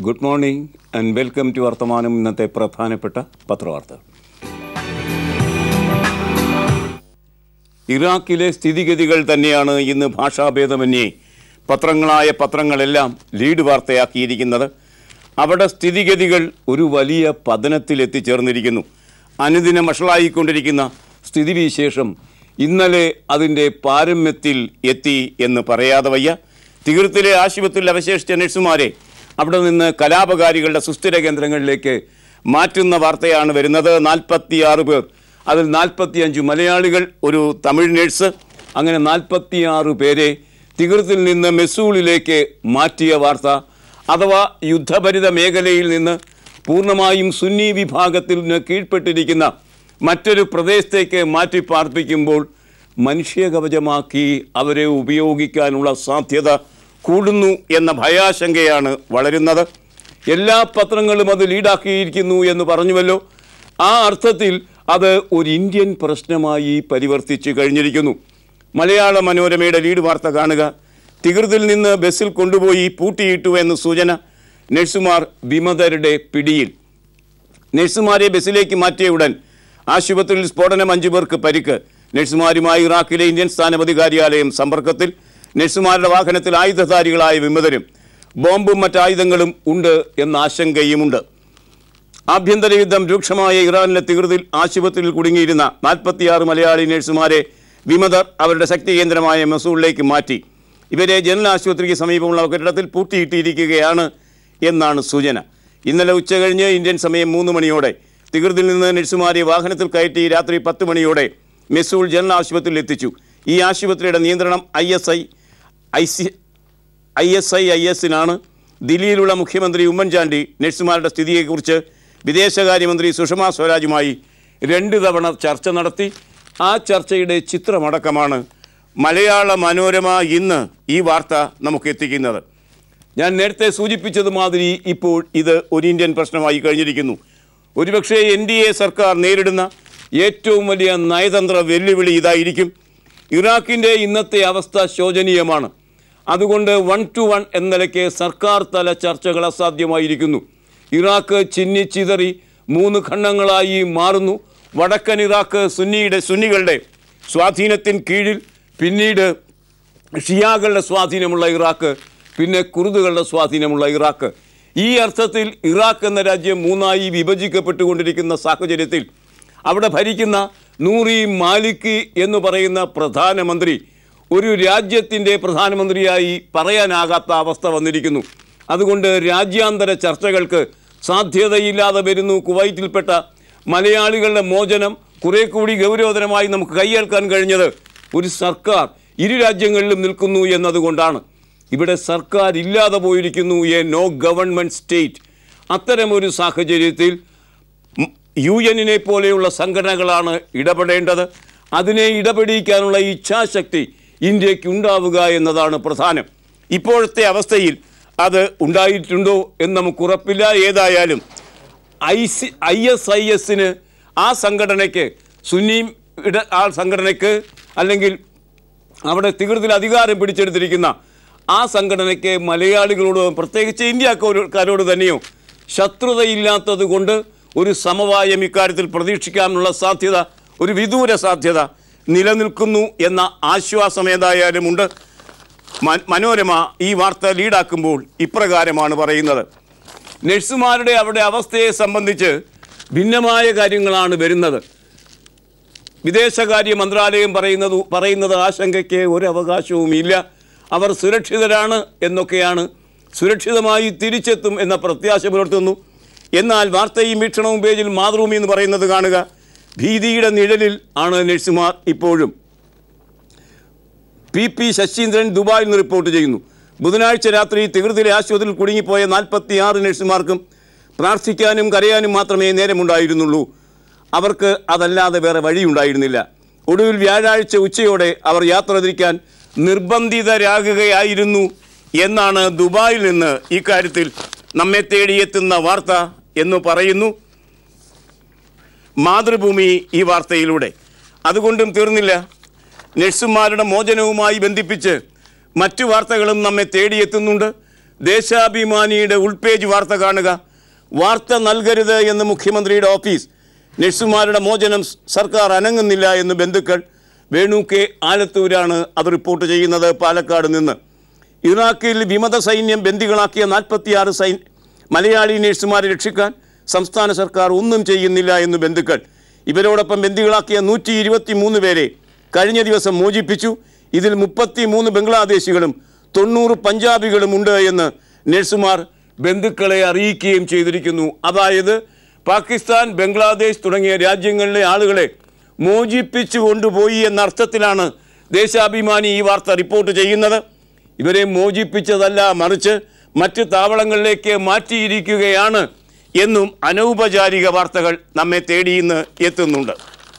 good morning and welcome to Varthamanam ഇന്നത്തെ പ്രധാനപ്പെട്ട പത്രവാർത്തകൾ ഇറാഖിലെ സ്ഥിതിഗതികൾ തന്നെയാണ് ഇന്ന് ഭാഷാഭേദമന്യേ പത്രങ്ങളായ പത്രങ്ങളെല്ലാം ലീഡ് വാർത്തയാക്കിയിരിക്കുന്നത് അവിടെ സ്ഥിതിഗതികൾ ഒരു വലിയ പതനത്തിൽ എത്തിച്ചേർന്നിരിക്കുന്നു അനുദിനം വഷളായിക്കൊണ്ടിരിക്കുന്ന സ്ഥിതിവിശേഷം ഇന്നലെ അതിൻ്റെ പാരമ്യത്തിൽ എത്തി എന്ന് പറയാതെ വയ്യ തീർത്തിലെ ആശുപത്രിയിൽ അവശേഷിച്ച നഴ്സുമാരെ അവിടെ നിന്ന് കലാപകാരികളുടെ സുസ്ഥിര കേന്ദ്രങ്ങളിലേക്ക് മാറ്റുന്ന വാർത്തയാണ് വരുന്നത് നാൽപ്പത്തിയാറ് പേർ അതിൽ നാൽപ്പത്തിയഞ്ച് മലയാളികൾ ഒരു തമിഴ് നഴ്സ് അങ്ങനെ നാൽപ്പത്തിയാറ് പേരെ തികൃത്തിൽ നിന്ന് മെസൂളിലേക്ക് മാറ്റിയ വാർത്ത അഥവാ യുദ്ധഭരിത മേഖലയിൽ നിന്ന് പൂർണ്ണമായും സുന്നി വിഭാഗത്തിന് കീഴ്പ്പെട്ടിരിക്കുന്ന മറ്റൊരു പ്രദേശത്തേക്ക് മാറ്റി പാർപ്പിക്കുമ്പോൾ മനുഷ്യകവചമാക്കി അവരെ ഉപയോഗിക്കാനുള്ള സാധ്യത കൂടുന്നു എന്ന ഭയാശങ്കയാണ് വളരുന്നത് എല്ലാ പത്രങ്ങളും അത് ലീഡാക്കിയിരിക്കുന്നു എന്ന് പറഞ്ഞുവല്ലോ ആ അർത്ഥത്തിൽ അത് ഒരു ഇന്ത്യൻ പ്രശ്നമായി പരിവർത്തിച്ചു കഴിഞ്ഞിരിക്കുന്നു മലയാള മനോരമയുടെ ലീഡ് വാർത്ത കാണുക തികൃതിൽ നിന്ന് ബസ്സിൽ കൊണ്ടുപോയി പൂട്ടിയിട്ടു എന്ന് സൂചന നഴ്സുമാർ വിമതരുടെ പിടിയിൽ നഴ്സുമാരെ ബസ്സിലേക്ക് മാറ്റിയ ഉടൻ ആശുപത്രിയിൽ സ്ഫോടനം അഞ്ചു പേർക്ക് പരിക്ക് നഴ്സുമാരുമായി ഇറാഖിലെ ഇന്ത്യൻ സ്ഥാനപതി കാര്യാലയം സമ്പർക്കത്തിൽ നഴ്സുമാരുടെ വാഹനത്തിൽ ആയുധധാരികളായ വിമതരും ബോംബും മറ്റായുധങ്ങളും ഉണ്ട് എന്ന ആശങ്കയുമുണ്ട് ആഭ്യന്തര യുദ്ധം രൂക്ഷമായ ഇറാനിലെ തീവ്രതയിൽ ആശുപത്രിയിൽ കുടുങ്ങിയിരുന്ന നാൽപ്പത്തിയാറ് മലയാളി നഴ്സുമാരെ വിമതർ അവരുടെ ശക്തി കേന്ദ്രമായ മസൂളിലേക്ക് മാറ്റി ഇവരെ ജനറൽ ആശുപത്രിക്ക് സമീപമുള്ള കെട്ടിടത്തിൽ പൂട്ടിയിട്ടിരിക്കുകയാണ് എന്നാണ് സൂചന ഇന്നലെ ഉച്ചകഴിഞ്ഞ് ഇന്ത്യൻ സമയം മൂന്ന് മണിയോടെ തികൃതിൽ നിന്ന് നഴ്സുമാരെ വാഹനത്തിൽ കയറ്റി രാത്രി പത്ത് മണിയോടെ മെസൂൾ ജനറൽ ആശുപത്രിയിൽ എത്തിച്ചു ഈ ആശുപത്രിയുടെ നിയന്ത്രണം I S I I C I S I I എസിനാണ് ദില്ലിയിലുള്ള മുഖ്യമന്ത്രി ഉമ്മൻചാണ്ടി നഴ്സുമാരുടെ സ്ഥിതിയെക്കുറിച്ച് വിദേശകാര്യമന്ത്രി സുഷമ സ്വരാജുമായി രണ്ട് തവണ ചർച്ച നടത്തി ആ ചർച്ചയുടെ ചിത്രമടക്കമാണ് മലയാള മനോരമ ഇന്ന് ഈ വാർത്ത നമുക്ക് എത്തിക്കുന്നത് ഞാൻ നേരത്തെ സൂചിപ്പിച്ചത് മാതിരി ഇപ്പോൾ ഇത് ഒരു ഇന്ത്യൻ പ്രശ്നമായി കഴിഞ്ഞിരിക്കുന്നു ഒരുപക്ഷെ എൻ ഡി എ സർക്കാർ നേരിടുന്ന ഏറ്റവും വലിയ നയതന്ത്ര വെല്ലുവിളി ഇതായിരിക്കും ഇറാഖിൻ്റെ ഇന്നത്തെ അവസ്ഥ ശോചനീയമാണ് അതുകൊണ്ട് വൺ ടു വൺ എന്ന നിലയ്ക്ക് സർക്കാർ തല ചർച്ചകൾ അസാധ്യമായിരിക്കുന്നു ഇറാഖ് ചിന്നിച്ചിതറി മൂന്ന് ഖണ്ഡങ്ങളായി മാറുന്നു വടക്കൻ ഇറാഖ് സുന്നിയുടെ സുന്നികളുടെ സ്വാധീനത്തിന് കീഴിൽ പിന്നീട് ഷിയാകളുടെ സ്വാധീനമുള്ള ഇറാഖ് പിന്നെ കുർദുകളുടെ സ്വാധീനമുള്ള ഇറാഖ് ഈ അർത്ഥത്തിൽ ഇറാഖ് എന്ന രാജ്യം മൂന്നായി വിഭജിക്കപ്പെട്ടുകൊണ്ടിരിക്കുന്ന സാഹചര്യത്തിൽ അവിടെ ഭരിക്കുന്ന നൂറി മാലിക് എന്ന് പറയുന്ന പ്രധാനമന്ത്രി ഒരു രാജ്യത്തിൻ്റെ പ്രധാനമന്ത്രിയായി പറയാനാകാത്ത അവസ്ഥ വന്നിരിക്കുന്നു അതുകൊണ്ട് രാജ്യാന്തര ചർച്ചകൾക്ക് സാധ്യതയില്ലാതെ വരുന്നു കുവൈറ്റിൽപ്പെട്ട മലയാളികളുടെ മോചനം കുറെ കൂടി ഗൗരവതരമായി നമുക്ക് കൈയേൽക്കാൻ കഴിഞ്ഞത് ഒരു സർക്കാർ ഇരു രാജ്യങ്ങളിലും നിൽക്കുന്നു എന്നതുകൊണ്ടാണ് ഇവിടെ സർക്കാർ ഇല്ലാതെ പോയിരിക്കുന്നു എ നോ ഗവൺമെൻറ് സ്റ്റേറ്റ് അത്തരമൊരു സാഹചര്യത്തിൽ ഉം, യു എന്നിനെ പോലെയുള്ള സംഘടനകളാണ് ഇടപെടേണ്ടത് അതിനെ ഇടപെടിക്കാനുള്ള ഇച്ഛാശക്തി ഇന്ത്യക്ക് ഉണ്ടാവുക എന്നതാണ് പ്രധാനം ഇപ്പോഴത്തെ അവസ്ഥയിൽ അത് ഉണ്ടായിട്ടുണ്ടോ എന്ന് നമുക്ക് ഉറപ്പില്ല ഏതായാലും I C I S I എസിന് ആ സംഘടനയ്ക്ക് സുന്നി ഇട ആ സംഘടനയ്ക്ക് അല്ലെങ്കിൽ അവിടെ തീവ്രത്തിൽ അധികാരം പിടിച്ചെടുത്തിരിക്കുന്ന ആ സംഘടനയ്ക്ക് മലയാളികളോട് പ്രത്യേകിച്ച് ഇന്ത്യക്കാരോട് തന്നെയോ ശത്രുതയില്ലാത്തത് കൊണ്ട് ഒരു സമവായം ഇക്കാര്യത്തിൽ പ്രതീക്ഷിക്കാനുള്ള സാധ്യത ഒരു വിദൂര സാധ്യത നിലനിൽക്കുന്നു എന്ന ആശ്വാസം ഏതായാലും ഉണ്ട് മ- മനോരമ ഈ വാർത്ത ലീഡാക്കുമ്പോൾ ഇപ്രകാരമാണ് പറയുന്നത് നഴ്സുമാരുടെ അവിടെ അവസ്ഥയെ സംബന്ധിച്ച് ഭിന്നമായ കാര്യങ്ങളാണ് വരുന്നത് വിദേശകാര്യ മന്ത്രാലയം പറയുന്നത് പറയുന്നത് ആശങ്കയ്ക്ക് ഒരു അവകാശവുമില്ല അവർ സുരക്ഷിതരാണ് എന്നൊക്കെയാണ് സുരക്ഷിതമായി തിരിച്ചെത്തും എന്ന പ്രത്യാശ പുലർത്തുന്നു എന്നാൽ വാർത്തയും വീക്ഷണവും പേജിൽ മാതൃഭൂമി എന്ന് പറയുന്നത് കാണുക ഭീതിയുടെ നിഴലിൽ ആണ് നഴ്സുമാർ ഇപ്പോഴും പി പി ശശീന്ദ്രൻ ദുബായിൽ നിന്ന് റിപ്പോർട്ട് ചെയ്യുന്നു ബുധനാഴ്ച രാത്രി തികൃതിലെ ആശുപത്രിയിൽ കുടുങ്ങിപ്പോയ നാൽപ്പത്തിയാറ് നഴ്സുമാർക്കും പ്രാർത്ഥിക്കാനും കരയാനും മാത്രമേ നേരമുണ്ടായിരുന്നുള്ളൂ അവർക്ക് അതല്ലാതെ വേറെ വഴിയുണ്ടായിരുന്നില്ല ഒടുവിൽ വ്യാഴാഴ്ച ഉച്ചയോടെ അവർ യാത്ര തിരിക്കാൻ നിർബന്ധിതരാകുകയായിരുന്നു എന്നാണ് ദുബായിൽ നിന്ന് ഇക്കാര്യത്തിൽ നമ്മെ തേടിയെത്തുന്ന വാർത്ത എന്ന് പറയുന്നു മാതൃഭൂമി ഈ വാർത്തയിലൂടെ അതുകൊണ്ടും തീർന്നില്ല നഴ്സുമാരുടെ മോചനവുമായി ബന്ധിപ്പിച്ച് മറ്റു വാർത്തകളും നമ്മെ തേടിയെത്തുന്നുണ്ട് ദേശാഭിമാനിയുടെ ഉൾപേജ് വാർത്ത കാണുക വാർത്ത നൽകരുത് എന്ന് മുഖ്യമന്ത്രിയുടെ ഓഫീസ് നഴ്സുമാരുടെ മോചനം സർക്കാർ അനങ്ങുന്നില്ല എന്ന് ബന്ധുക്കൾ വേണു കെ ആലത്തൂരാണ് അത് റിപ്പോർട്ട് ചെയ്യുന്നത് പാലക്കാട് നിന്ന് ഇറാഖിൽ വിമത സൈന്യം ബന്ദികളാക്കിയ നാൽപ്പത്തിയാറ് സൈ മലയാളി നഴ്സുമാരെ രക്ഷിക്കാൻ സംസ്ഥാന സർക്കാർ ഒന്നും ചെയ്യുന്നില്ല എന്ന് ബന്ധുക്കൾ ഇവരോടൊപ്പം ബന്ദികളാക്കിയ നൂറ്റി ഇരുപത്തി മൂന്ന് പേരെ കഴിഞ്ഞ ദിവസം മോചിപ്പിച്ചു ഇതിൽ മുപ്പത്തി മൂന്ന് ബംഗ്ലാദേശികളും തൊണ്ണൂറ് പഞ്ചാബികളും ഉണ്ട് എന്ന് നഴ്സുമാർ ബന്ധുക്കളെ അറിയിക്കുകയും ചെയ്തിരിക്കുന്നു അതായത് പാകിസ്ഥാൻ ബംഗ്ലാദേശ് തുടങ്ങിയ രാജ്യങ്ങളിലെ ആളുകളെ മോചിപ്പിച്ചു കൊണ്ടുപോയി എന്ന അർത്ഥത്തിലാണ് ദേശാഭിമാനി ഈ വാർത്ത റിപ്പോർട്ട് ചെയ്യുന്നത് ഇവരെ മോചിപ്പിച്ചതല്ല മറിച്ച് മറ്റ് താവളങ്ങളിലേക്ക് മാറ്റിയിരിക്കുകയാണ് എന്നും അനൗപചാരിക വാർത്തകൾ നമ്മെ തേടി ഇന്ന് എത്തുന്നുണ്ട്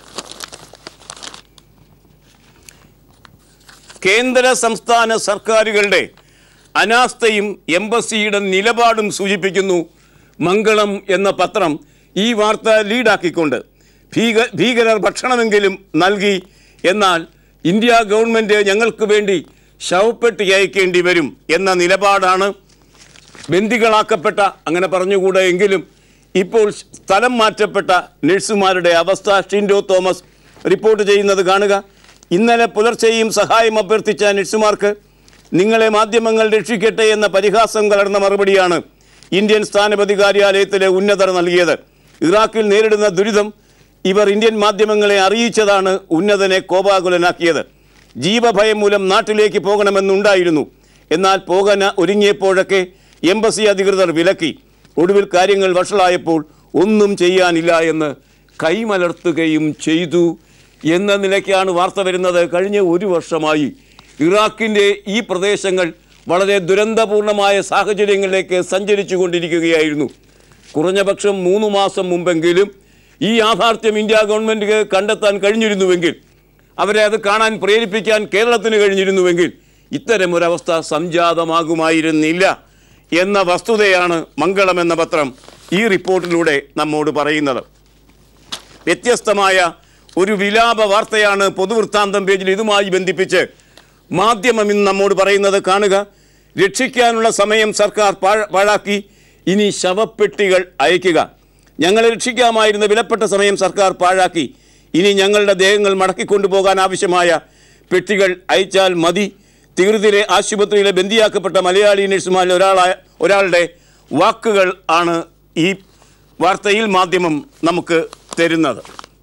കേന്ദ്ര സംസ്ഥാന സർക്കാരുകളുടെ അനാസ്ഥയും എംബസിയുടെ നിലപാടും സൂചിപ്പിക്കുന്നു മംഗളം എന്ന പത്രം ഈ വാർത്ത ലീഡാക്കിക്കൊണ്ട് ഭീക ഭീകരർ ഭക്ഷണമെങ്കിലും നൽകി എന്നാൽ ഇന്ത്യ ഗവൺമെൻറ് ഞങ്ങൾക്ക് വേണ്ടി ശവപ്പെട്ടി അയക്കേണ്ടി വരും എന്ന നിലപാടാണ് ബന്ദികളാക്കപ്പെട്ട അങ്ങനെ പറഞ്ഞുകൂടെ എങ്കിലും ഇപ്പോൾ സ്ഥലം മാറ്റപ്പെട്ട നഴ്സുമാരുടെ അവസ്ഥ ഷിൻഡോ തോമസ് റിപ്പോർട്ട് ചെയ്യുന്നത് കാണുക ഇന്നലെ പുലർച്ചെയും സഹായം അഭ്യർത്ഥിച്ച നഴ്സുമാർക്ക് നിങ്ങളെ മാധ്യമങ്ങൾ രക്ഷിക്കട്ടെ എന്ന പരിഹാസം കലർന്ന മറുപടിയാണ് ഇന്ത്യൻ സ്ഥാനപതി കാര്യാലയത്തിലെ ഉന്നതർ നൽകിയത് ഇറാഖിൽ നേരിടുന്ന ദുരിതം ഇവർ ഇന്ത്യൻ മാധ്യമങ്ങളെ അറിയിച്ചതാണ് ഉന്നതനെ കോപാകുലനാക്കിയത് ജീവഭയം മൂലം നാട്ടിലേക്ക് പോകണമെന്നുണ്ടായിരുന്നു എന്നാൽ പോകാൻ ഒരുങ്ങിയപ്പോഴൊക്കെ എംബസി അധികൃതർ വിലക്കി ഒടുവിൽ കാര്യങ്ങൾ വഷളായപ്പോൾ ഒന്നും ചെയ്യാനില്ല എന്ന് കൈമലർത്തുകയും ചെയ്തു എന്ന നിലയ്ക്കാണ് വാർത്ത വരുന്നത് കഴിഞ്ഞ ഒരു വർഷമായി ഇറാഖിൻ്റെ ഈ പ്രദേശങ്ങൾ വളരെ ദുരന്തപൂർണമായ സാഹചര്യങ്ങളിലേക്ക് സഞ്ചരിച്ചു കൊണ്ടിരിക്കുകയായിരുന്നു കുറഞ്ഞപക്ഷം മൂന്ന് മാസം മുമ്പെങ്കിലും ഈ യാഥാർത്ഥ്യം ഇന്ത്യ ഗവൺമെൻറ് കണ്ടെത്താൻ കഴിഞ്ഞിരുന്നുവെങ്കിൽ അവരെ അത് കാണാൻ പ്രേരിപ്പിക്കാൻ കേരളത്തിന് കഴിഞ്ഞിരുന്നുവെങ്കിൽ ഇത്തരമൊരവസ്ഥ സംജാതമാകുമായിരുന്നില്ല എന്ന വസ്തുതയാണ് മംഗളം എന്ന പത്രം ഈ റിപ്പോർട്ടിലൂടെ നമ്മോട് പറയുന്നത് വ്യത്യസ്തമായ ഒരു വിലാപ വാർത്തയാണ് പൊതുവൃത്താന്തം പേജിൽ ഇതുമായി ബന്ധിപ്പിച്ച് മാധ്യമം ഇന്ന് നമ്മോട് പറയുന്നത് കാണുക രക്ഷിക്കാനുള്ള സമയം സർക്കാർ പാഴ- പാഴാക്കി ഇനി ശവപ്പെട്ടികൾ അയക്കുക ഞങ്ങളെ രക്ഷിക്കാമായിരുന്ന വിലപ്പെട്ട സമയം സർക്കാർ പാഴാക്കി ഇനി ഞങ്ങളുടെ ദേഹങ്ങൾ മടക്കിക്കൊണ്ടുപോകാൻ ആവശ്യമായ പെട്ടികൾ അയച്ചാൽ മതി തികൃതിയിലെ ആശുപത്രിയിലെ ബന്ദിയാക്കപ്പെട്ട മലയാളി നഴ്സുമാരിൽ ഒരാളായ ഒരാളുടെ വാക്കുകൾ ആണ് ഈ വാർത്തയിൽ മാധ്യമം നമുക്ക് തരുന്നത്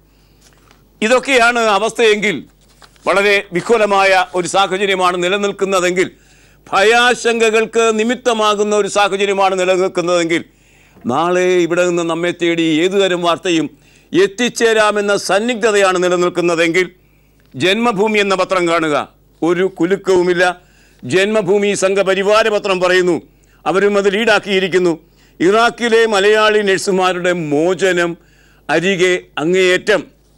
ഇതൊക്കെയാണ് അവസ്ഥയെങ്കിൽ വളരെ വിഹുലമായ ഒരു സാഹചര്യമാണ് നിലനിൽക്കുന്നതെങ്കിൽ ഭയാശങ്കകൾക്ക് നിമിത്തമാകുന്ന ഒരു സാഹചര്യമാണ് നിലനിൽക്കുന്നതെങ്കിൽ നാളെ ഇവിടെ നിന്ന് നമ്മെ തേടി ഏതുതരം വാർത്തയും എത്തിച്ചേരാമെന്ന സന്നിഗ്ധതയാണ് നിലനിൽക്കുന്നതെങ്കിൽ ജന്മഭൂമി എന്ന പത്രം കാണുക ഒരു കുലുക്കവുമില്ല ജന്മഭൂമി സംഘപരിവാര പത്രം പറയുന്നു അവരും അത് ലീഡാക്കിയിരിക്കുന്നു ഇറാഖിലെ മലയാളി നഴ്സുമാരുടെ മോചനം അരികെ അങ്ങേയറ്റം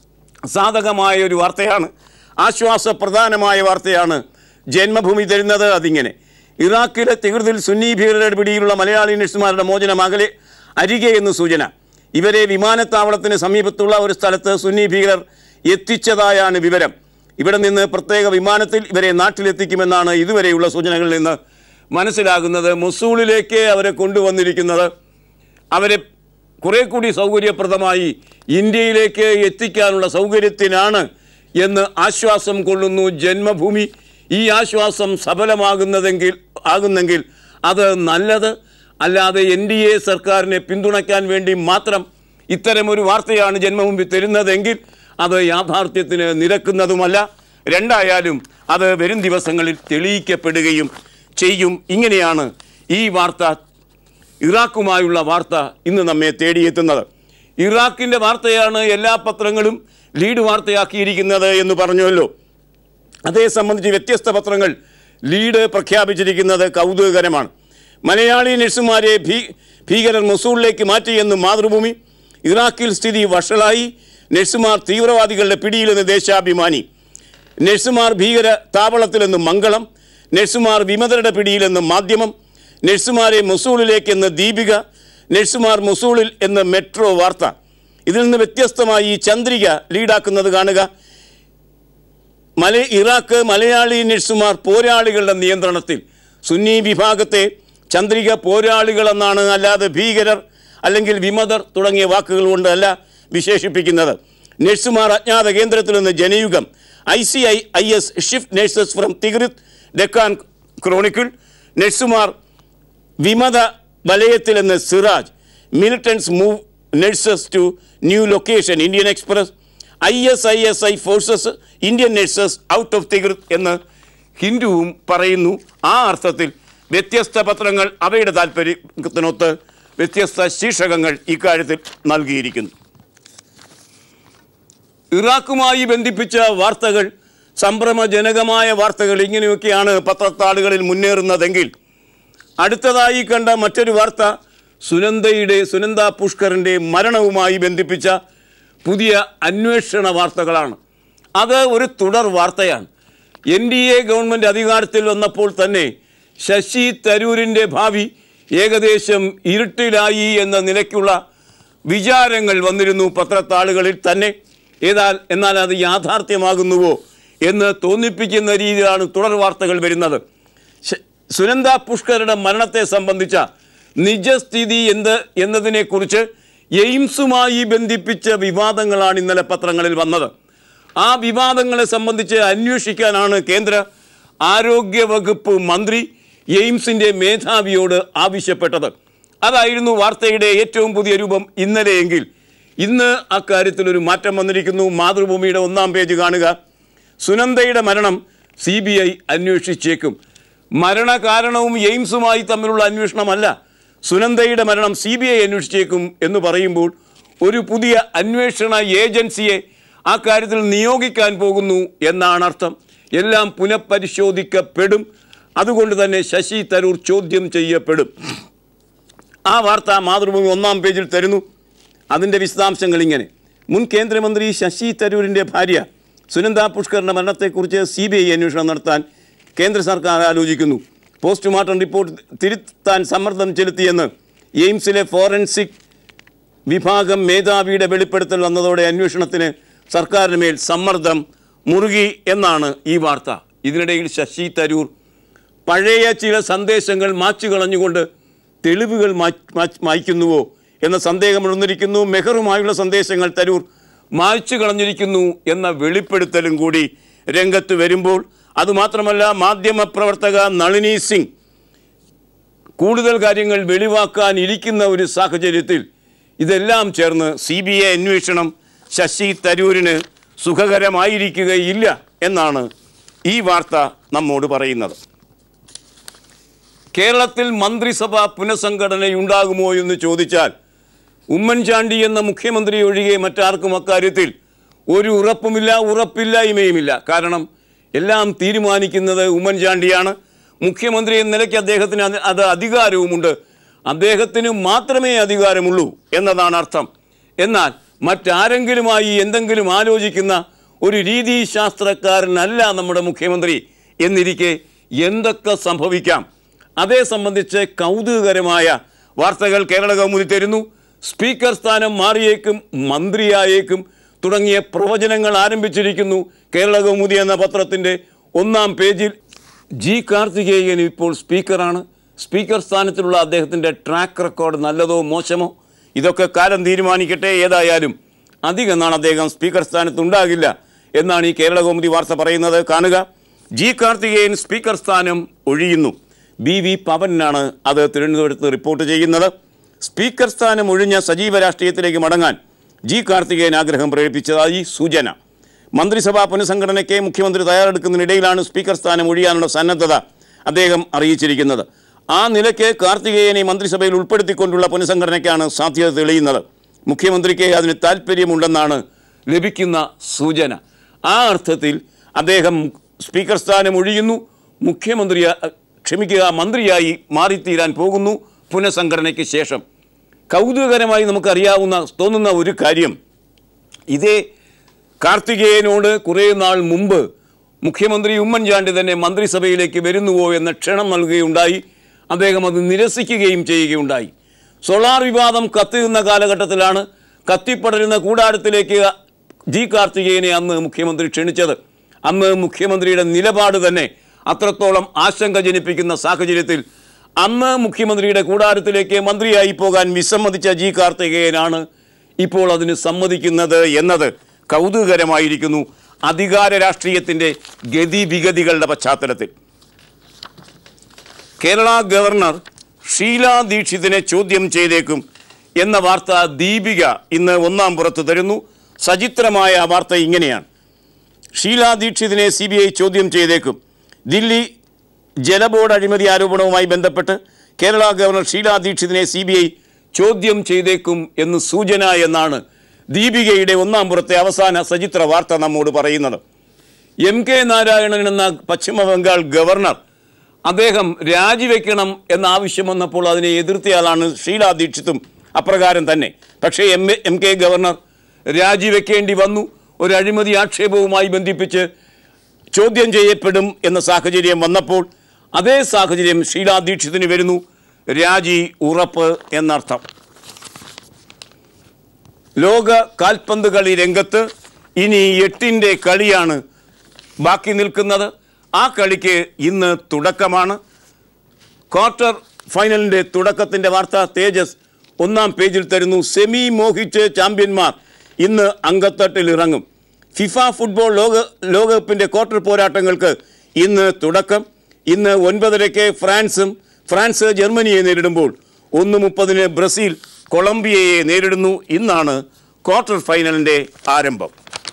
സാധകമായ ഒരു വാർത്തയാണ് ആശ്വാസപ്രധാനമായ വാർത്തയാണ് ജന്മഭൂമി തരുന്നത് അതിങ്ങനെ ഇറാഖിലെ തികൃതിൽ സുന്നി ഭീകരരുടെ പിടിയിലുള്ള മലയാളി നഴ്സുമാരുടെ മോചനം അകലെ അരികെ എന്ന് സൂചന ഇവരെ വിമാനത്താവളത്തിന് സമീപത്തുള്ള ഒരു സ്ഥലത്ത് സുന്നി ഭീകരർ എത്തിച്ചതായാണ് വിവരം ഇവിടെ നിന്ന് പ്രത്യേക വിമാനത്തിൽ ഇവരെ നാട്ടിലെത്തിക്കുമെന്നാണ് ഇതുവരെയുള്ള സൂചനകളിൽ നിന്ന് മനസ്സിലാകുന്നത് മൊസൂളിലേക്ക് അവരെ കൊണ്ടുവന്നിരിക്കുന്നത് അവരെ കുറെ കൂടി സൗകര്യപ്രദമായി ഇന്ത്യയിലേക്ക് എത്തിക്കാനുള്ള സൗകര്യത്തിനാണ് എന്ന് ആശ്വാസം കൊള്ളുന്നു ജന്മഭൂമി ഈ ആശ്വാസം സഫലമാകുന്നതെങ്കിൽ ആകുന്നെങ്കിൽ അത് നല്ലത് അല്ലാതെ എൻ ഡി എ സർക്കാരിനെ പിന്തുണയ്ക്കാൻ വേണ്ടി മാത്രം ഇത്തരമൊരു വാർത്തയാണ് ജന്മഭൂമി തരുന്നതെങ്കിൽ അത് യാഥാർത്ഥ്യത്തിന് നിരക്കുന്നതുമല്ല രണ്ടായാലും അത് വരും ദിവസങ്ങളിൽ തെളിയിക്കപ്പെടുകയും ചെയ്യും ഇങ്ങനെയാണ് ഈ വാർത്ത ഇറാഖുമായുള്ള വാർത്ത ഇന്ന് നമ്മെ തേടിയെത്തുന്നത് ഇറാഖിൻ്റെ വാർത്തയാണ് എല്ലാ പത്രങ്ങളും ലീഡ് വാർത്തയാക്കിയിരിക്കുന്നത് എന്ന് പറഞ്ഞുവല്ലോ അതേ സംബന്ധിച്ച് വ്യത്യസ്ത പത്രങ്ങൾ ലീഡ് പ്രഖ്യാപിച്ചിരിക്കുന്നത് കൗതുകകരമാണ് മലയാളി നഴ്സുമാരെ ഭീ ഭീകരർ മൊസൂളിലേക്ക് മാറ്റിയെന്ന് മാതൃഭൂമി ഇറാഖിൽ സ്ഥിതി വഷളായി നഴ്സുമാർ തീവ്രവാദികളുടെ പിടിയിലെന്ന് ദേശാഭിമാനി നഴ്സുമാർ ഭീകര താവളത്തിലെന്ന് മംഗളം നഴ്സുമാർ വിമതരുടെ പിടിയിലെന്ന് മാധ്യമം നഴ്സുമാരെ മൊസൂളിലേക്കെന്ന് ദീപിക നഴ്സുമാർ മൊസൂളിൽ എന്ന് മെട്രോ വാർത്ത ഇതിൽ നിന്ന് വ്യത്യസ്തമായി ഈ ചന്ദ്രിക ലീഡാക്കുന്നത് കാണുക മല ഇറാഖ് മലയാളി നഴ്സുമാർ പോരാളികളുടെ നിയന്ത്രണത്തിൽ സുന്നി വിഭാഗത്തെ ചന്ദ്രിക പോരാളികളെന്നാണ് അല്ലാതെ ഭീകരർ അല്ലെങ്കിൽ വിമതർ തുടങ്ങിയ വാക്കുകൾ കൊണ്ടല്ല വിശേഷിപ്പിക്കുന്നത് നഴ്സുമാർ അജ്ഞാത കേന്ദ്രത്തിൽ നിന്ന് Janayugam I C I I S shift nurses from Tikrit Deccan Chronicle നഴ്സുമാർ വിമത വലയത്തിൽ നിന്ന് Siraj militants move nurses to new location Indian Express I S I S I forces Indian nurses out of Tikrit എന്ന് ഹിന്ദുവും പറയുന്നു ആ അർത്ഥത്തിൽ വ്യത്യസ്ത പത്രങ്ങൾ അവയുടെ താല്പര്യത്തിനൊത്ത് വ്യത്യസ്ത ശീർഷകങ്ങൾ ഇക്കാര്യത്തിൽ നൽകിയിരിക്കുന്നു ഇറാഖുമായി ബന്ധിപ്പിച്ച വാർത്തകൾ സംഭ്രമജനകമായ വാർത്തകൾ ഇങ്ങനെയൊക്കെയാണ് പത്രത്താളുകളിൽ മുന്നേറുന്നതെങ്കിൽ അടുത്തതായി കണ്ട മറ്റൊരു വാർത്ത സുനന്ദയുടെ സുനന്ദ പുഷ്കറിൻ്റെ മരണവുമായി ബന്ധിപ്പിച്ച പുതിയ അന്വേഷണ വാർത്തകളാണ് അത് ഒരു തുടർ വാർത്തയാണ് എൻ ഡി എ ഗവൺമെൻറ് അധികാരത്തിൽ വന്നപ്പോൾ തന്നെ ശശി തരൂരിൻ്റെ ഭാവി ഏകദേശം ഇരുട്ടിലായി എന്ന നിലയ്ക്കുള്ള വിചാരങ്ങൾ വന്നിരുന്നു പത്രത്താളുകളിൽ തന്നെ ഏതാൽ എന്നാൽ അത് യാഥാർത്ഥ്യമാകുന്നുവോ എന്ന് തോന്നിപ്പിക്കുന്ന രീതിയിലാണ് തുടർ വാർത്തകൾ വരുന്നത് ശ- സുനന്ദ പുഷ്കറുടെ മരണത്തെ സംബന്ധിച്ച നിജസ്ഥിതി എന്ത് എന്നതിനെക്കുറിച്ച് എയിംസുമായി ബന്ധിപ്പിച്ച വിവാദങ്ങളാണ് ഇന്നലെ പത്രങ്ങളിൽ വന്നത് ആ വിവാദങ്ങളെ സംബന്ധിച്ച് അന്വേഷിക്കാനാണ് കേന്ദ്ര ആരോഗ്യ വകുപ്പ് മന്ത്രി എയിംസിൻ്റെ മേധാവിയോട് ആവശ്യപ്പെട്ടത് അതായിരുന്നു വാർത്തയുടെ ഏറ്റവും പുതിയ രൂപം ഇന്നലെയെങ്കിൽ ഇന്ന് അക്കാര്യത്തിൽ ഒരു മാറ്റം വന്നിരിക്കുന്നു മാതൃഭൂമിയുടെ ഒന്നാം പേജ് കാണുക സുനന്ദയുടെ മരണം സി ബി ഐ അന്വേഷിച്ചേക്കും മരണകാരണവും എയിംസുമായി തമ്മിലുള്ള അന്വേഷണമല്ല സുനന്ദയുടെ മരണം സി ബി ഐ അന്വേഷിച്ചേക്കും എന്ന് പറയുമ്പോൾ ഒരു പുതിയ അന്വേഷണ ഏജൻസിയെ ആ കാര്യത്തിൽ നിയോഗിക്കാൻ പോകുന്നു എന്നാണ് അർത്ഥം എല്ലാം പുനഃപരിശോധിക്കപ്പെടും അതുകൊണ്ട് തന്നെ ശശി തരൂർ ചോദ്യം ചെയ്യപ്പെടും ആ വാർത്ത മാതൃഭൂമി ഒന്നാം പേജിൽ തരുന്നു അതിൻ്റെ വിശദാംശങ്ങൾ ഇങ്ങനെ മുൻ കേന്ദ്രമന്ത്രി ശശി തരൂരിൻ്റെ ഭാര്യ സുനന്ദ പുഷ്കറിൻ്റെ മരണത്തെക്കുറിച്ച് സി ബി ഐ അന്വേഷണം നടത്താൻ കേന്ദ്ര സർക്കാർ ആലോചിക്കുന്നു പോസ്റ്റ്മോർട്ടം റിപ്പോർട്ട് തിരുത്താൻ സമ്മർദ്ദം ചെലുത്തിയെന്ന് എയിംസിലെ ഫോറൻസിക് വിഭാഗം മേധാവിയുടെ വെളിപ്പെടുത്തൽ വന്നതോടെ അന്വേഷണത്തിന് സർക്കാരിന് മേൽ സമ്മർദ്ദം മുറുകി എന്നാണ് ഈ വാർത്ത ഇതിനിടയിൽ ശശി തരൂർ പഴയ ചില സന്ദേശങ്ങൾ മാച്ചു കളഞ്ഞുകൊണ്ട് തെളിവുകൾ മാ- മാ- മായ്ക്കുന്നുവോ എന്ന സന്ദേഹം ഉണർന്നിരിക്കുന്നു മെഹറുമായുള്ള സന്ദേശങ്ങൾ തരൂർ മായ്ച്ചു കളഞ്ഞിരിക്കുന്നു എന്ന വെളിപ്പെടുത്തലും കൂടി രംഗത്ത് വരുമ്പോൾ അതുമാത്രമല്ല മാധ്യമപ്രവർത്തക നളിനി സിംഗ് കൂടുതൽ കാര്യങ്ങൾ വെളിവാക്കാൻ ഇരിക്കുന്ന ഒരു സാഹചര്യത്തിൽ ഇതെല്ലാം ചേർന്ന് സി ബി ഐ അന്വേഷണം ശശി തരൂരിന് സുഖകരമായിരിക്കുകയില്ല എന്നാണ് ഈ വാർത്ത നമ്മോട് പറയുന്നത് കേരളത്തിൽ മന്ത്രിസഭ പുനഃസംഘടനയുണ്ടാകുമോ എന്ന് ചോദിച്ചാൽ ഉമ്മൻചാണ്ടി എന്ന മുഖ്യമന്ത്രി ഒഴികെ മറ്റാർക്കും അക്കാര്യത്തിൽ ഒരു ഉറപ്പുമില്ല ഉറപ്പില്ലായ്മയുമില്ല കാരണം എല്ലാം തീരുമാനിക്കുന്നത് ഉമ്മൻചാണ്ടിയാണ് മുഖ്യമന്ത്രി എന്ന നിലയ്ക്ക് അദ്ദേഹത്തിന് അത് അത് അധികാരവുമുണ്ട് അദ്ദേഹത്തിന് മാത്രമേ അധികാരമുള്ളൂ എന്നതാണ് അർത്ഥം എന്നാൽ മറ്റാരെങ്കിലുമായി എന്തെങ്കിലും ആലോചിക്കുന്ന ഒരു രീതിശാസ്ത്രക്കാരനല്ല നമ്മുടെ മുഖ്യമന്ത്രി എന്നിരിക്കെ എന്തൊക്കെ സംഭവിക്കാം അതേ സംബന്ധിച്ച് കൗതുകകരമായ വാർത്തകൾ കേരള കൗമുദി തരുന്നു സ്പീക്കർ സ്ഥാനം മാറിയേക്കും മന്ത്രിയായേക്കും തുടങ്ങിയ പ്രവചനങ്ങൾ ആരംഭിച്ചിരിക്കുന്നു കേരള കൗമുദി എന്ന പത്രത്തിൻ്റെ ഒന്നാം പേജിൽ ജി കാർത്തികേയൻ ഇപ്പോൾ സ്പീക്കറാണ് സ്പീക്കർ സ്ഥാനത്തിലുള്ള അദ്ദേഹത്തിൻ്റെ ട്രാക്ക് റെക്കോർഡ് നല്ലതോ മോശമോ ഇതൊക്കെ കാലം തീരുമാനിക്കട്ടെ ഏതായാലും അധിക നാൾ അദ്ദേഹം സ്പീക്കർ സ്ഥാനത്തുണ്ടാകില്ല എന്നാണ് ഈ കേരള കൗമുദി വാർത്ത പറയുന്നത് കാണുക ജി കാർത്തികേയൻ സ്പീക്കർ സ്ഥാനം ഒഴിയുന്നു ബി വി പവനാണ് അത് തിരുവനന്തപുരത്ത് റിപ്പോർട്ട് ചെയ്യുന്നത് സ്പീക്കർ സ്ഥാനം ഒഴിഞ്ഞ സജീവ രാഷ്ട്രീയത്തിലേക്ക് മടങ്ങാൻ ജി കാർത്തികേയൻ ആഗ്രഹം പ്രകടിപ്പിച്ചതായി സൂചന മന്ത്രിസഭാ പുനഃസംഘടനയ്ക്ക് മുഖ്യമന്ത്രി തയ്യാറെടുക്കുന്നതിനിടയിലാണ് സ്പീക്കർ സ്ഥാനം ഒഴിയാനുള്ള സന്നദ്ധത അദ്ദേഹം അറിയിച്ചിരിക്കുന്നത് ആ നിലയ്ക്ക് കാർത്തികേയനെ മന്ത്രിസഭയിൽ ഉൾപ്പെടുത്തിക്കൊണ്ടുള്ള പുനഃസംഘടനയ്ക്കാണ് സാധ്യത തെളിയുന്നത് മുഖ്യമന്ത്രിക്ക് അതിന് താല്പര്യമുണ്ടെന്നാണ് ലഭിക്കുന്ന സൂചന ആ അർത്ഥത്തിൽ അദ്ദേഹം സ്പീക്കർ സ്ഥാനം ഒഴിയുന്നു മുഖ്യമന്ത്രി ക്ഷമിക്കുക മന്ത്രിയായി മാറിത്തീരാൻ പോകുന്നു പുനഃസംഘടനയ്ക്ക് ശേഷം കൗതുകകരമായി നമുക്കറിയാവുന്ന തോന്നുന്ന ഒരു കാര്യം ഇതേ കാർത്തികേയനോട് കുറേ നാൾ മുമ്പ് മുഖ്യമന്ത്രി ഉമ്മൻചാണ്ടി തന്നെ മന്ത്രിസഭയിലേക്ക് വരുന്നുവോ എന്ന ക്ഷണം നൽകുകയുണ്ടായി അദ്ദേഹം അത് നിരസിക്കുകയും ചെയ്യുകയുണ്ടായി സോളാർ വിവാദം കത്തുന്ന കാലഘട്ടത്തിലാണ് കത്തിപ്പടരുന്ന കൂടാരത്തിലേക്ക് ജി കാർത്തികേയനെ അന്ന് മുഖ്യമന്ത്രി ക്ഷണിച്ചത് അന്ന് മുഖ്യമന്ത്രിയുടെ നിലപാട് തന്നെ അത്രത്തോളം ആശങ്ക ജനിപ്പിക്കുന്ന സാഹചര്യത്തിൽ അന്ന് മുഖ്യമന്ത്രിയുടെ കൂടാരത്തിലേക്ക് മന്ത്രിയായി പോകാൻ വിസമ്മതിച്ച ജി കാർത്തികേയനാണ് ഇപ്പോൾ അതിന് സമ്മതിക്കുന്നത് എന്നത് കൗതുകകരമായിരിക്കുന്നു അധികാര രാഷ്ട്രീയത്തിൻ്റെ ഗതിവിഗതികളുടെ പശ്ചാത്തലത്തിൽ കേരള ഗവർണർ ഷീല ദീക്ഷിതിനെ ചോദ്യം ചെയ്തേക്കും എന്ന വാർത്ത ദീപിക ഇന്ന് ഒന്നാം പുറത്ത് തരുന്നു സചിത്രമായ ആ വാർത്ത ഇങ്ങനെയാണ് ഷീല ദീക്ഷിതിനെ സി ബി ഐ ചോദ്യം ചെയ്തേക്കും ദില്ലി ജലബോർഡ് അഴിമതി ആരോപണവുമായി ബന്ധപ്പെട്ട് കേരള ഗവർണർ ഷീല ദീക്ഷിതിനെ സി ബി ഐ ചോദ്യം ചെയ്തേക്കും എന്ന് സൂചന എന്നാണ് ദീപികയുടെ ഒന്നാം പുറത്തെ അവസാന സചിത്ര വാർത്ത നമ്മോട് പറയുന്നത് എം കെ നാരായണൻ എന്ന പശ്ചിമ ബംഗാൾ ഗവർണർ അദ്ദേഹം രാജിവെക്കണം എന്ന ആവശ്യം വന്നപ്പോൾ അതിനെ എതിർത്തയാളാണ് ഷീല ദീക്ഷിത്തും അപ്രകാരം തന്നെ പക്ഷേ M A- M K governor രാജിവെക്കേണ്ടി വന്നു ഒരു അഴിമതി ആക്ഷേപവുമായി ബന്ധിപ്പിച്ച് ചോദ്യം ചെയ്യപ്പെടും എന്ന സാഹചര്യം വന്നപ്പോൾ അതേ സാഹചര്യം ഷീല ദീക്ഷിതിന് വരുന്നു രാജി ഉറപ്പ് എന്നർത്ഥം ലോക കാൽപന്ത് കളി രംഗത്ത് ഇനി എട്ടിൻ്റെ കളിയാണ് ബാക്കി നിൽക്കുന്നത് ആ കളിക്ക് ഇന്ന് തുടക്കമാണ് ക്വാർട്ടർ ഫൈനലിൻ്റെ തുടക്കത്തിൻ്റെ വാർത്ത തേജസ് ഒന്നാം പേജിൽ തരുന്നു സെമി മോഹിച്ച് ചാമ്പ്യന്മാർ ഇന്ന് അങ്കത്തട്ടിൽ ഇറങ്ങും ഫിഫ ഫുട്ബോൾ ലോക ലോകകപ്പിൻ്റെ ക്വാർട്ടർ പോരാട്ടങ്ങൾക്ക് ഇന്ന് തുടക്കം ഇന്ന് ഒൻപതരയ്ക്ക് ഫ്രാൻസും ഫ്രാൻസ് ജർമ്മനിയെ നേരിടുമ്പോൾ ഒന്ന് മുപ്പതിന് ബ്രസീൽ കൊളംബിയയെ നേരിടുന്നു ഇന്നാണ് ക്വാർട്ടർ ഫൈനലിൻ്റെ ആരംഭം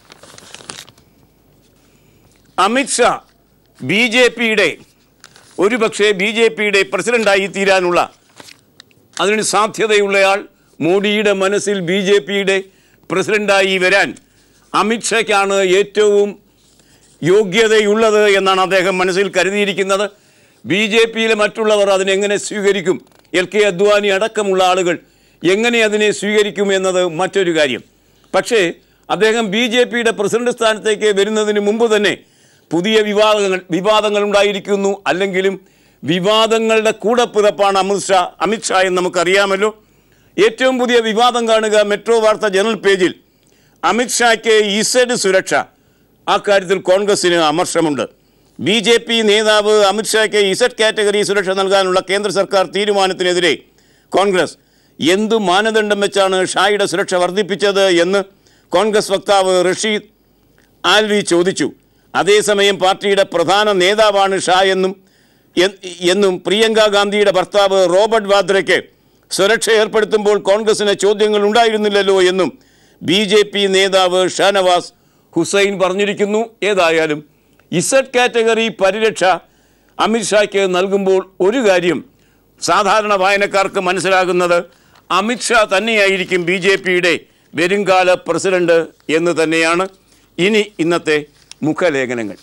അമിത്ഷാ ബി ജെ പിയുടെ ഒരുപക്ഷെ ബി ജെ പിയുടെ പ്രസിഡന്റായി തീരാനുള്ള അതിന് സാധ്യതയുള്ളയാൾ മോഡിയുടെ മനസ്സിൽ ബി ജെ പിയുടെ പ്രസിഡന്റായി വരാൻ അമിത്ഷയ്ക്കാണ് ഏറ്റവും യോഗ്യതയുള്ളത് എന്നാണ് അദ്ദേഹം മനസ്സിൽ കരുതിയിരിക്കുന്നത് ബി ജെ പിയിലെ മറ്റുള്ളവർ അതിനെങ്ങനെ സ്വീകരിക്കും എൽ കെ അദ്വാനി അടക്കമുള്ള ആളുകൾ എങ്ങനെ അതിനെ സ്വീകരിക്കും എന്നത് മറ്റൊരു കാര്യം പക്ഷേ അദ്ദേഹം ബി ജെ പിയുടെ പ്രസിഡന്റ് സ്ഥാനത്തേക്ക് വരുന്നതിന് മുമ്പ് തന്നെ പുതിയ വിവാദങ്ങൾ വിവാദങ്ങൾ ഉണ്ടായിരിക്കുന്നു അല്ലെങ്കിലും വിവാദങ്ങളുടെ കൂടപ്പിറപ്പാണ് അമിത്ഷാ അമിത്ഷാ എന്ന് നമുക്കറിയാമല്ലോ ഏറ്റവും പുതിയ വിവാദം കാണുക മെട്രോ വാർത്ത ജനറൽ പേജിൽ അമിത്ഷായ്ക്ക് ഇസഡ് സുരക്ഷ ആ കാര്യത്തിൽ കോൺഗ്രസിന് അമർഷമുണ്ട് ബി ജെ പി നേതാവ് അമിത്ഷായ്ക്ക് ഇസഡ് കാറ്റഗറി സുരക്ഷ നൽകാനുള്ള കേന്ദ്ര സർക്കാർ തീരുമാനത്തിനെതിരെ കോൺഗ്രസ് എന്തു മാനദണ്ഡം വെച്ചാണ് ഷായുടെ സുരക്ഷ വർദ്ധിപ്പിച്ചത് എന്ന് കോൺഗ്രസ് വക്താവ് റഷീദ് ആൽവി ചോദിച്ചു അതേസമയം പാർട്ടിയുടെ പ്രധാന നേതാവാണ് ഷാ എന്നും എൻ- എന്നും പ്രിയങ്ക ഗാന്ധിയുടെ ഭർത്താവ് റോബർട്ട് വാദ്രയ്ക്ക് സുരക്ഷ ഏർപ്പെടുത്തുമ്പോൾ കോൺഗ്രസിന് ചോദ്യങ്ങൾ ഉണ്ടായിരുന്നില്ലല്ലോ എന്നും ബി ജെ പി നേതാവ് ഷാനവാസ് ഹുസൈൻ പറഞ്ഞിരിക്കുന്നു ഏതായാലും ഇസഡ് കാറ്റഗറി പരിരക്ഷ അമിത്ഷായ്ക്ക് നൽകുമ്പോൾ ഒരു കാര്യം സാധാരണ വായനക്കാർക്ക് മനസ്സിലാകുന്നത് അമിത്ഷാ തന്നെയായിരിക്കും ബി ജെ പിയുടെ വരുംകാല പ്രസിഡന്റ് എന്ന് തന്നെയാണ് ഇനി ഇന്നത്തെ മുഖലേഖനങ്ങൾ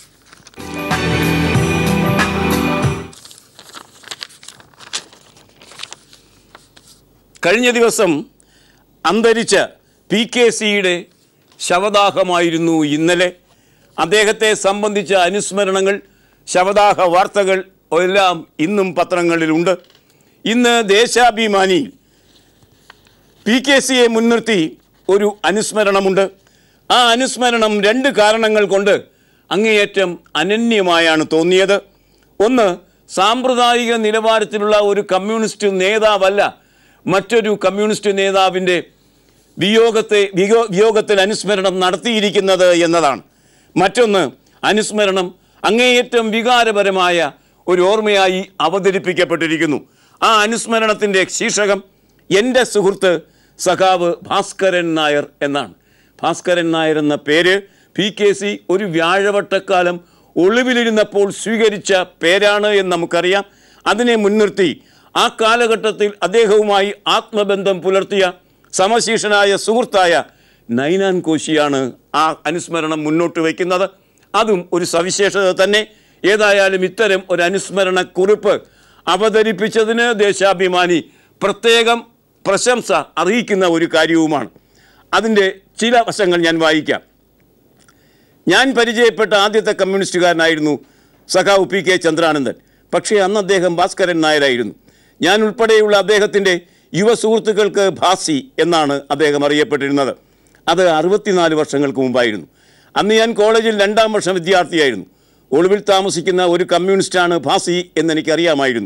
കഴിഞ്ഞ ദിവസം അന്തരിച്ച പി കെ സിയുടെ ശവദാഹമായിരുന്നു ഇന്നലെ അദ്ദേഹത്തെ സംബന്ധിച്ച അനുസ്മരണങ്ങൾ ശവദാഹ വാർത്തകൾ എല്ലാം ഇന്നും പത്രങ്ങളിലുണ്ട് ഇന്ന് ദേശാഭിമാനിയിൽ പി കെ സിയെ മുൻനിർത്തി ഒരു അനുസ്മരണമുണ്ട് ആ അനുസ്മരണം രണ്ട് കാരണങ്ങൾ കൊണ്ട് അങ്ങേയറ്റം അനന്യമായാണ് തോന്നിയത് ഒന്ന് സാമ്പ്രദായിക നിലവാരത്തിലുള്ള ഒരു കമ്മ്യൂണിസ്റ്റ് നേതാവല്ല മറ്റൊരു കമ്മ്യൂണിസ്റ്റ് നേതാവിൻ്റെ വിയോഗത്തെ വിയോ വിയോഗത്തിൽ അനുസ്മരണം നടത്തിയിരിക്കുന്നത് എന്നതാണ് മറ്റൊന്ന് അനുസ്മരണം അങ്ങേയറ്റം വികാരപരമായ ഒരു ഓർമ്മയായി അവതരിപ്പിക്കപ്പെട്ടിരിക്കുന്നു ആ അനുസ്മരണത്തിൻ്റെ ശീർഷകം എൻ്റെ സുഹൃത്ത് സഖാവ് ഭാസ്കരൻ നായർ എന്നാണ് ഭാസ്കരൻ നായർ എന്ന പേര് പി കെ സി ഒരു വ്യാഴവട്ടക്കാലം ഒളിവിലിരുന്നപ്പോൾ സ്വീകരിച്ച പേരാണ് എന്ന് നമുക്കറിയാം അതിനെ മുൻനിർത്തി ആ കാലഘട്ടത്തിൽ അദ്ദേഹവുമായി ആത്മബന്ധം പുലർത്തിയ സമശീഷനായ സുഹൃത്തായ നൈനാൻ കോശിയാണ് ആ അനുസ്മരണം മുന്നോട്ട് വയ്ക്കുന്നത് അതും ഒരു സവിശേഷത തന്നെ ഏതായാലും ഇത്തരം ഒരു അനുസ്മരണ കുറിപ്പ് അവതരിപ്പിച്ചതിന് ദേശാഭിമാനി പ്രത്യേകം പ്രശംസ അറിയിക്കുന്ന ഒരു കാര്യവുമാണ് അതിൻ്റെ ചില വശങ്ങൾ ഞാൻ വായിക്കാം ഞാൻ പരിചയപ്പെട്ട ആദ്യത്തെ കമ്മ്യൂണിസ്റ്റുകാരനായിരുന്നു സഖാവ് പി കെ ചന്ദ്രാനന്ദൻ പക്ഷേ അന്ന് അദ്ദേഹം ഭാസ്കരൻ നായരായിരുന്നു ഞാൻ ഉൾപ്പെടെയുള്ള അദ്ദേഹത്തിൻ്റെ യുവ സുഹൃത്തുക്കൾക്ക് ഭാസി എന്നാണ് അദ്ദേഹം അറിയപ്പെട്ടിരുന്നത് അത് അറുപത്തിനാല് വർഷങ്ങൾക്ക് മുമ്പായിരുന്നു അന്ന് ഞാൻ കോളേജിൽ രണ്ടാം വർഷം വിദ്യാർത്ഥിയായിരുന്നു ഒളിവിൽ താമസിക്കുന്ന ഒരു കമ്മ്യൂണിസ്റ്റാണ് ഭാസി എന്നെനിക്കറിയാമായിരുന്നു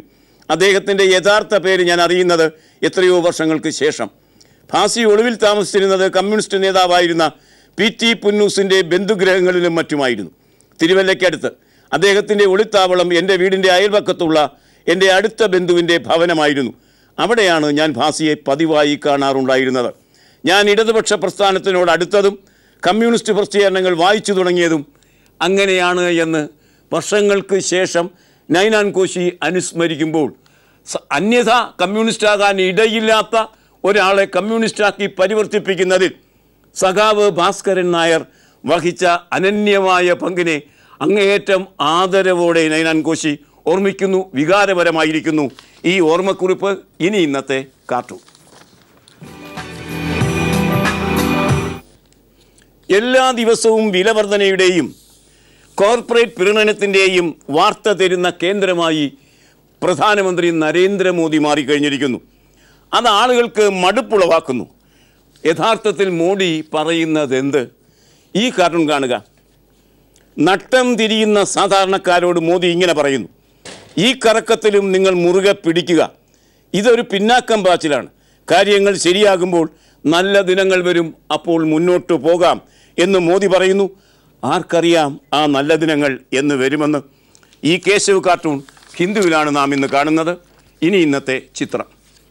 അദ്ദേഹത്തിൻ്റെ യഥാർത്ഥ പേര് ഞാൻ അറിയുന്നത് എത്രയോ വർഷങ്ങൾക്ക് ശേഷം ഭാസി ഒളിവിൽ താമസിച്ചിരുന്നത് കമ്മ്യൂണിസ്റ്റ് നേതാവായിരുന്ന പി ടി പുന്നൂസിൻ്റെ ബന്ധുഗ്രഹങ്ങളിലും മറ്റുമായിരുന്നു തിരുവല്ലയ്ക്കടുത്ത് അദ്ദേഹത്തിൻ്റെ ഒളിത്താവളം എൻ്റെ വീടിൻ്റെ അയൽപക്കത്തുള്ള എൻ്റെ അടുത്ത ബന്ധുവിൻ്റെ ഭവനമായിരുന്നു അവിടെയാണ് ഞാൻ ഭാസിയെ പതിവായി കാണാറുണ്ടായിരുന്നത് ഞാൻ ഇടതുപക്ഷ പ്രസ്ഥാനത്തിനോട് അടുത്തതും കമ്മ്യൂണിസ്റ്റ് പ്രസിദ്ധീകരണങ്ങൾ വായിച്ചു തുടങ്ങിയതും അങ്ങനെയാണ് എന്ന് വർഷങ്ങൾക്ക് ശേഷം നൈനാൻ കോശി അനുസ്മരിക്കുമ്പോൾ സ- അന്യഥ കമ്മ്യൂണിസ്റ്റാകാൻ ഇടയില്ലാത്ത ഒരാളെ കമ്മ്യൂണിസ്റ്റാക്കി പരിവർത്തിപ്പിക്കുന്നതിൽ സഖാവ് ഭാസ്കരൻ നായർ വഹിച്ച അനന്യമായ പങ്കിനെ അങ്ങേയറ്റം ആദരവോടെ നൈനാൻ കോശി ഓർമ്മിക്കുന്നു വികാരപരമായിരിക്കുന്നു ഈ ഓർമ്മക്കുറിപ്പ് ഇനി ഇന്നത്തെ കാർട്ടൂൺ എല്ലാ ദിവസവും വിലവർധനയുടെയും കോർപ്പറേറ്റ് പ്രീണനത്തിൻ്റെയും വാർത്ത തരുന്ന കേന്ദ്രമായി പ്രധാനമന്ത്രി നരേന്ദ്രമോദി മാറിക്കഴിഞ്ഞിരിക്കുന്നു അത് ആളുകൾക്ക് മടുപ്പുളവാക്കുന്നു യഥാർത്ഥത്തിൽ മോഡി പറയുന്നത് എന്ത് ഈ കാർട്ടൂൺ കാണുക നട്ടം തിരിയുന്ന സാധാരണക്കാരോട് മോദി ഇങ്ങനെ പറയുന്നു ഈ കറക്കത്തിലും നിങ്ങൾ മുറുകെ പിടിക്കുക ഇതൊരു പിന്നാക്കം പാച്ചിലാണ് കാര്യങ്ങൾ ശരിയാകുമ്പോൾ നല്ല ദിനങ്ങൾ വരും അപ്പോൾ മുന്നോട്ട് പോകാം എന്ന് മോദി പറയുന്നു ആർക്കറിയാം ആ നല്ല ദിനങ്ങൾ എന്ന് വരുമെന്ന് ഈ കേശവ് കാർട്ടൂൺ ഹിന്ദുവിലാണ് നാം ഇന്ന് കാണുന്നത് ഇനി ഇന്നത്തെ ചിത്രം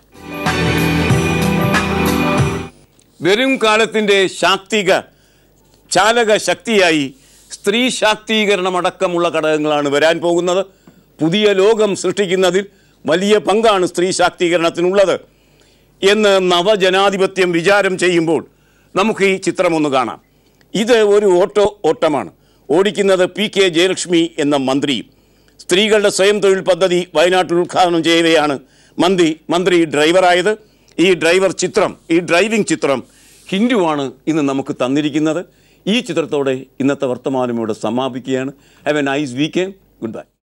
വരും കാലത്തിൻ്റെ ശാക്തിക ചാലക ശക്തിയായി സ്ത്രീ ശാക്തീകരണമടക്കമുള്ള ഘടകങ്ങളാണ് വരാൻ പോകുന്നത് പുതിയ ലോകം സൃഷ്ടിക്കുന്നതിൽ വലിയ പങ്കാണ് സ്ത്രീ ശാക്തീകരണത്തിനുള്ളത് എന്ന് നവജനാധിപത്യം വിചാരം ചെയ്യുമ്പോൾ നമുക്ക് ഈ ചിത്രം ഒന്ന് കാണാം ഇത് ഒരു ഓട്ടോ ഓട്ടമാണ് ഓടിക്കുന്നത് പി കെ ജയലക്ഷ്മി എന്ന മന്ത്രിയും സ്ത്രീകളുടെ സ്വയം തൊഴിൽ പദ്ധതി വയനാട്ടിൽ ഉദ്ഘാടനം ചെയ്യവെയാണ് മന്ത്രി മന്ത്രി ഡ്രൈവറായത് ഈ ഡ്രൈവർ ചിത്രം ഈ ഡ്രൈവിംഗ് ചിത്രം ഹിന്ദുവാണ് ഇന്ന് നമുക്ക് തന്നിരിക്കുന്നത് ഈ ചിത്രത്തോടെ ഇന്നത്തെ വർത്തമാനം ഇവിടെ സമാപിക്കുകയാണ് have a nice weekend good bye